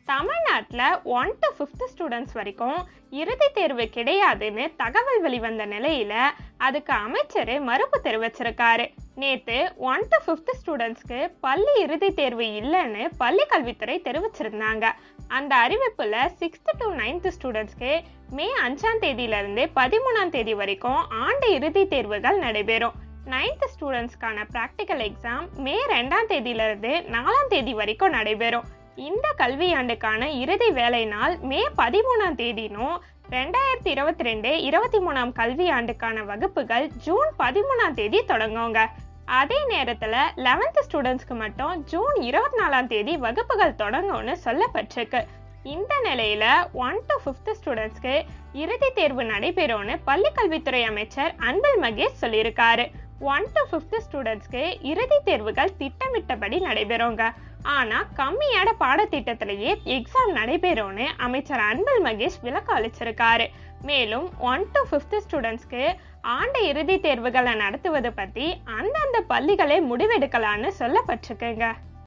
தமிழ்நாட்டில் one to fifth students வரைக்கும் இறுதித் தேர்வு கிடையாதுன்னு தகவல் வெளிவந்த நிலையில அதுக்கு அமைச்சர் மறுப்பு தெரிவிச்சிருக்காரு நேத்து ஒன் டு ஃபிஃப்த் ஸ்டூடெண்ட்ஸ்க்கு பள்ளி இறுதித் தேர்வு இல்லைன்னு பள்ளி கல்வித்துறை தெரிவிச்சிருந்தாங்க அந்த அறிவிப்புல சிக்ஸ்த் டு நைன்த் ஸ்டூடெண்ட்ஸ்க்கு மே அஞ்சாம் தேதியில இருந்து பதிமூணாம் தேதி வரைக்கும் ஆண்டு இறுதித் தேர்வுகள் நடைபெறும் நைன்த் ஸ்டூடெண்ட்ஸ்க்கான ப்ராக்டிக்கல் எக்ஸாம் மே ரெண்டாம் தேதியில இருந்து நாலாம் தேதி வரைக்கும் நடைபெறும் இந்த கல்வியாண்டுக்கான இறுதி வேலை நாள் மே பதிமூணாம் தேதினும் ரெண்டாயிரத்தி இருபத்தி ரெண்டு இருபத்தி மூணாம் கல்வியாண்டுக்கான வகுப்புகள் ஜூன் பதிமூணாம் தேதி தொடங்குங்க அதே நேரத்தில் லெவன்த் ஸ்டூடெண்ட்ஸ்க்கு மட்டும் ஜூன் இருபத்தி நாலாம் தேதி வகுப்புகள் தொடங்கும்னு சொல்லப்பட்டிருக்கு இந்த நிலையில ஒன் டு ஃபிஃப்த் ஸ்டூடெண்ட்ஸ்க்கு இறுதித் தேர்வு நடைபெறும்னு பள்ளிக்கல்வித்துறை அமைச்சர் அன்பில் மகேஷ் சொல்லியிருக்காரு ஒன் டு ஃபிஃப்த் ஸ்டூடெண்ட்ஸ்க்கு இறுதித் தேர்வுகள் திட்டமிட்டபடி நடைபெறுங்க ஆனா கம்மியான பாடத்திட்டத்திலேயே எக்ஸாம் நடைபெறும்னு அமைச்சர் அன்பில் மகேஷ் விளக்கம் அளிச்சிருக்காரு மேலும் ஒன் டு ஃபிஃப்த் ஸ்டூடெண்ட்ஸ்க்கு ஆண்டு இறுதித் தேர்வுகளை நடத்துவது பத்தி அந்தந்த பள்ளிகளே முடிவெடுக்கலான்னு சொல்லப்பட்டிருக்குங்க